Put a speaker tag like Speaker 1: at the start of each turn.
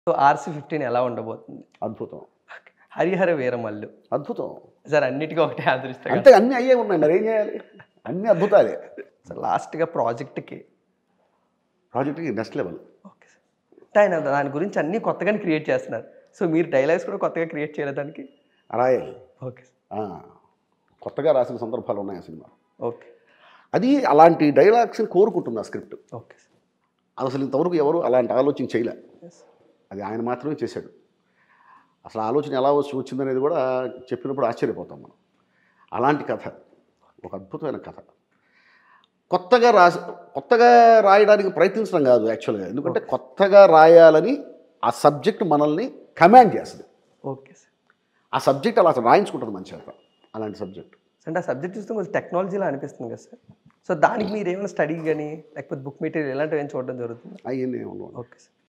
Speaker 1: so RC fifteen ఎలా ఉండబోతుంది
Speaker 2: అద్భుతం
Speaker 1: హరిహర వీరమల్లు
Speaker 2: అద్భుతం
Speaker 1: సార్ అన్నిటికీ ఒకటే ఆదరిస్తాయి
Speaker 2: అంతే అన్నీ అయ్యే ఉన్నాయి మరి ఏం చేయాలి అన్నీ అద్భుతాలే
Speaker 1: సార్ లాస్ట్గా ప్రాజెక్ట్కి
Speaker 2: ప్రాజెక్ట్కి నెక్స్ట్ లెవెల్
Speaker 1: ఓకే సార్ అంటే ఆయన దాని గురించి అన్నీ కొత్తగానే క్రియేట్ చేస్తున్నారు సో మీరు డైలాగ్స్ కూడా కొత్తగా క్రియేట్ చేయలేదు దానికి
Speaker 2: రాయాలి
Speaker 1: ఓకే సార్
Speaker 2: ఆ, కొత్తగా రాసిన సందర్భాలు ఉన్నాయి ఆ సినిమా
Speaker 1: ఓకే
Speaker 2: అది అలాంటి డైలాగ్స్ని కోరుకుంటుంది ఆ స్క్రిప్ట్
Speaker 1: ఓకే సార్
Speaker 2: అది అసలు ఇంతవరకు ఎవరు అలాంటి ఆలోచన చేయలే
Speaker 1: ఎస్
Speaker 2: అది ఆయన మాత్రమే చేశాడు అసలు ఆలోచన ఎలా వచ్చి వచ్చిందనేది కూడా చెప్పినప్పుడు ఆశ్చర్యపోతాం మనం అలాంటి కథ ఒక అద్భుతమైన కథ కొత్తగా రాసి కొత్తగా రాయడానికి ప్రయత్నించడం కాదు యాక్చువల్గా ఎందుకంటే కొత్తగా రాయాలని ఆ సబ్జెక్ట్ మనల్ని కమాండ్ చేస్తుంది
Speaker 1: ఓకే సార్
Speaker 2: ఆ సబ్జెక్ట్ అలా అసలు రాయించుకుంటుంది మన చేత అలాంటి సబ్జెక్ట్
Speaker 1: అంటే ఆ సబ్జెక్ట్ చూస్తే కొంచెం టెక్నాలజీలా అనిపిస్తుంది కదా సార్ సో దానికి మీరు ఏమైనా స్టడీ కానీ లేకపోతే బుక్ మెటీరియల్ ఇలాంటివి ఏమైనా చూడడం జరుగుతుంది
Speaker 2: అవన్నీ ఉండవు
Speaker 1: ఓకే సార్